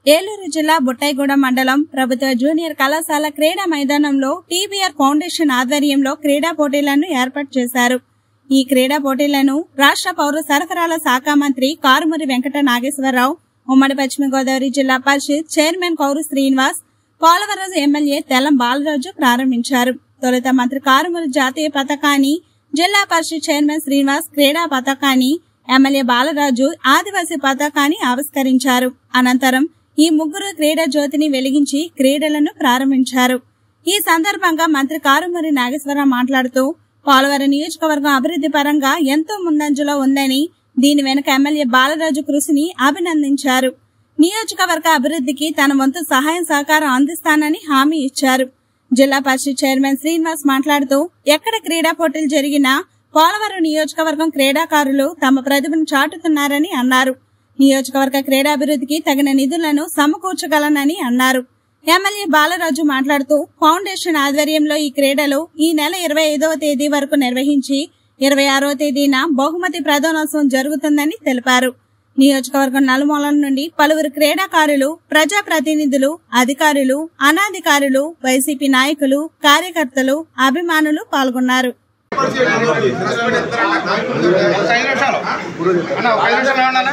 ఏలూరు జిల్లా బుట్టాయిగూడ మండలం ప్రభుత్వ జూనియర్ కళాశాల క్రీడా మైదానంలో టీబీఆర్ ఫౌండేషన్ ఆధ్వర్యంలో క్రీడా పోటీలను ఏర్పాటు చేశారు ఈ క్రీడా పోటీలను రాష్ట్ర పౌర సరఫరాల శాఖ మంత్రి కారుమూరి వెంకట నాగేశ్వరరావు ఉమ్మడి పశ్చిమ గోదావరి జిల్లా పరిషత్ చైర్మన్ కౌరు శ్రీనివాస్ పోలవరం ఎమ్మెల్యే తెల్లం బాలరాజు ప్రారంభించారు తొలుత మంత్రి కారుమూరి జాతీయ పథకాన్ని జిల్లా పరిషత్ చైర్మన్ శ్రీనివాస్ క్రీడా పథకాన్ని ఎమ్మెల్యే బాలరాజు ఆదివాసీ పథకాన్ని ఆవిష్కరించారు అనంతరం ఈ ముగ్గురు క్రీడా జ్యోతిని వెలిగించి క్రీడలను ప్రారంభించారు ఈ సందర్భంగా మంత్రి కారుమూరి నాగేశ్వరరావు మాట్లాడుతూ పోలవరం నియోజకవర్గం అభివృద్ధి పరంగా ఎంతో ముందంజలో ఉందని దీని వెనుక ఎమ్మెల్యే బాలరాజు కృషిని అభినందించారు నియోజకవర్గ అభివృద్ధికి తన వంతు సహాయం సహకారం అందిస్తానని హామీ ఇచ్చారు జిల్లా పరిషత్ చైర్మన్ శ్రీనివాస్ మాట్లాడుతూ ఎక్కడ క్రీడా పోటీలు జరిగినా పోలవరం నియోజకవర్గం క్రీడాకారులు తమ ప్రతిభను చాటుతున్నారని అన్నారు నియోజకవర్గ క్రీడాభివృద్ధికి తగిన నిధులను సమకూర్చగలనని అన్నారు ఎమ్మెల్యే బాలరాజు మాట్లాడుతూ ఫౌండేషన్ ఆధ్వర్యంలో ఈ క్రీడలు ఈ నెల ఇరవై ఐదవ తేదీ వరకు నిర్వహించి ఇరవై ఆరవ తేదీన బహుమతి ప్రధానోత్సవం జరుగుతుందని తెలిపారు నియోజకవర్గం నలుమూలల నుండి పలువురు క్రీడాకారులు ప్రజాప్రతినిధులు అధికారులు అనాధికారులు వైసీపీ నాయకులు కార్యకర్తలు అభిమానులు పాల్గొన్నారు ఒక ఐదు నిమిషాలు అన్న ఒక ఐదు నిమిషాలు ఏమన్నా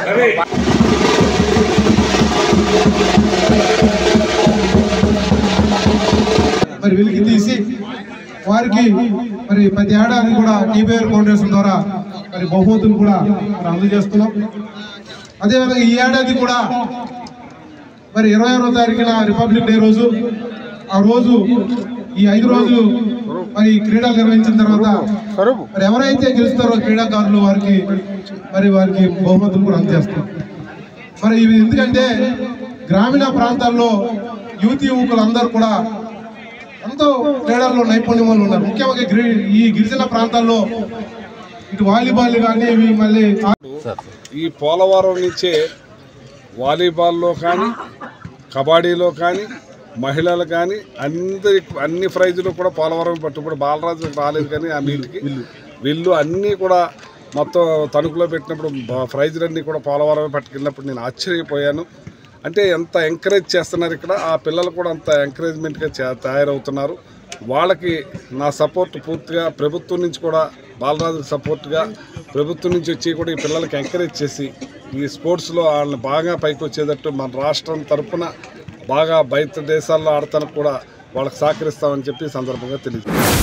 మరి వెలికి తీసి వారికి మరి ప్రతి ఏడాది కూడా టీబీఆర్ ఫౌండేషన్ ద్వారా మరి బహుమతులు కూడా మరి అందజేస్తున్నాం అదేవిధంగా ఈ ఏడాది కూడా మరి ఇరవై ఆరో తారీఖున రిపబ్లిక్ డే రోజు ఆ రోజు ఈ ఐదు రోజులు మరి క్రీడలు నిర్వహించిన తర్వాత మరి ఎవరైతే గెలుస్తారో క్రీడాకారులు వారికి మరి వారికి బహుమతులు కూడా అందజేస్తాం మరి ఇవి ఎందుకంటే గ్రామీణ ప్రాంతాల్లో యువతి యువకులందరూ కూడా ఎంతో క్రీడల్లో నైపుణ్యం వాళ్ళు ఉన్నారు ముఖ్యంగా గిరి- ఈ గిరిజన ప్రాంతాల్లో ఇటు వాలీబాల్ కానీ ఇవి మళ్ళీ ఈ పోలవరం నుంచే వాలీబాల్లో కానీ కబడ్డీలో కానీ మహిళలు కానీ అందరి అన్ని ప్రైజులు కూడా పోలవరం పట్టుబడి బాలరాజు రాలేదు కానీ ఆ మీటికి వీళ్ళు అన్నీ కూడా మొత్తం తణుకులో పెట్టినప్పుడు బ- ప్రైజులన్నీ కూడా పోలవరం పట్టుకెళ్ళినప్పుడు నేను ఆశ్చర్యపోయాను అంటే ఎంత ఎంకరేజ్ చేస్తున్నారు ఇక్కడ ఆ పిల్లలు కూడా అంత ఎంకరేజ్మెంట్గా చే- తయారవుతున్నారు వాళ్ళకి నా సపోర్ట్ పూర్తిగా ప్రభుత్వం నుంచి కూడా బాలరాజు సపోర్ట్గా ప్రభుత్వం నుంచి వచ్చి కూడా ఈ పిల్లలకి ఎంకరేజ్ చేసి ఈ స్పోర్ట్స్లో వాళ్ళని బాగా పైకి వచ్చేటట్టు మన రాష్ట్రం తరపున బాగా బయట దేశాల్లో ఆడతానికి కూడా వాళ్ళకి సహకరిస్తామని చెప్పి ఈ సందర్భంగా తెలియజేస్తాను